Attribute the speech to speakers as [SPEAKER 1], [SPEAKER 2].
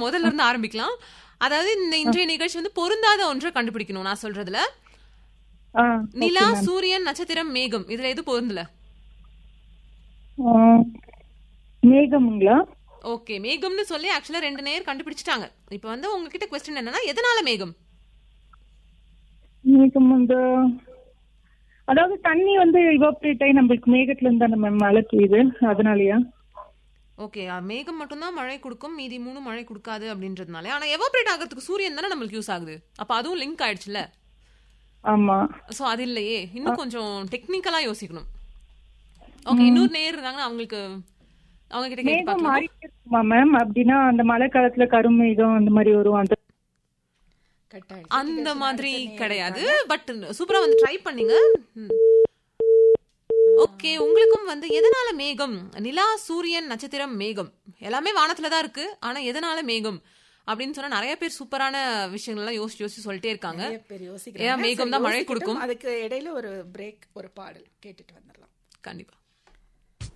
[SPEAKER 1] முதல்ல இருந்து ஆரம்பிக்கலாம் அதாவது இந்த இன்றைய நிகழ்ச்சி வந்து பொருந்தாத ஒன்றை கண்டுபிடிக்கணும் நான் சொல்றதுல
[SPEAKER 2] ஆ
[SPEAKER 1] நிலா சூரியன் நட்சத்திரம் மேகம் இதுல எது பொருந்தல
[SPEAKER 2] ஆ, மேகமுங்களா
[SPEAKER 1] ஓகே மேகம்னு சொல்லி ஆக்சுவலா ரெண்டு நேர் கண்டுபிடிச்சிட்டாங்க இப்போ வந்து உங்ககிட்ட கொஸ்டின் என்னன்னா எதனால மேகம்
[SPEAKER 2] மேகம் வந்து அதாவது தண்ணி வந்து இவாப்ரேட் ஆகி நம்மளுக்கு மேகத்துல இருந்து தானே மேம் மழை பெய்யுது அதனாலயா
[SPEAKER 1] ஓகே மேகம் மட்டும்தான் மழை கொடுக்கும் மீதி மூணு மழை கொடுக்காது அப்படின்றதுனால ஆனா எவாபரேட் ஆகிறதுக்கு சூரியன் தானே நம்மளுக்கு யூஸ் ஆகுது அப்ப அதுவும் லிங்க் ஆயிடுச்சுல
[SPEAKER 2] ஆமா
[SPEAKER 1] சோ அது இல்லையே இன்னும் கொஞ்சம் டெக்னிக்கலா யோசிக்கணும் ஓகே இன்னொரு நேர் இருந்தாங்கன்னா அவங்களுக்கு அவங்க கிட்ட கேட்டு
[SPEAKER 2] மேகம்
[SPEAKER 1] பார்க்கலாம்
[SPEAKER 2] மாறிட்டே இருக்குமா மேம் அப்படின்னா அந்த மழை காலத்துல கருமேகம் அந்த மாதிரி வரும் அந்த
[SPEAKER 3] கட் ஆயிடுச்சு.
[SPEAKER 1] அந்த மாதிரி கிடையாது பட் சூப்பரா வந்து ட்ரை பண்ணீங்க ஓகே உங்களுக்கும் வந்து எதனால மேகம் நிலா சூரியன் நட்சத்திரம் மேகம் எல்லாமே வானத்துல தான் இருக்கு ஆனா எதனால மேகம் அப்படின்னு சொன்னா நிறைய பேர் சூப்பரான விஷயங்கள்லாம் யோசிச்சு யோசிச்சு சொல்லிட்டே இருக்காங்க
[SPEAKER 3] நிறைய பேர் யோசிக்கிறாங்க.
[SPEAKER 1] ஏன் மேகம்
[SPEAKER 3] சரி,
[SPEAKER 1] தான் மழை
[SPEAKER 3] யோசிக்கட்டும்.
[SPEAKER 1] கொடுக்கும்
[SPEAKER 3] அதுக்கு இடையில ஒரு பிரேக் ஒரு பாடல் கேட்டுட்டு வந்துடலாம்
[SPEAKER 1] கண்டிப்பா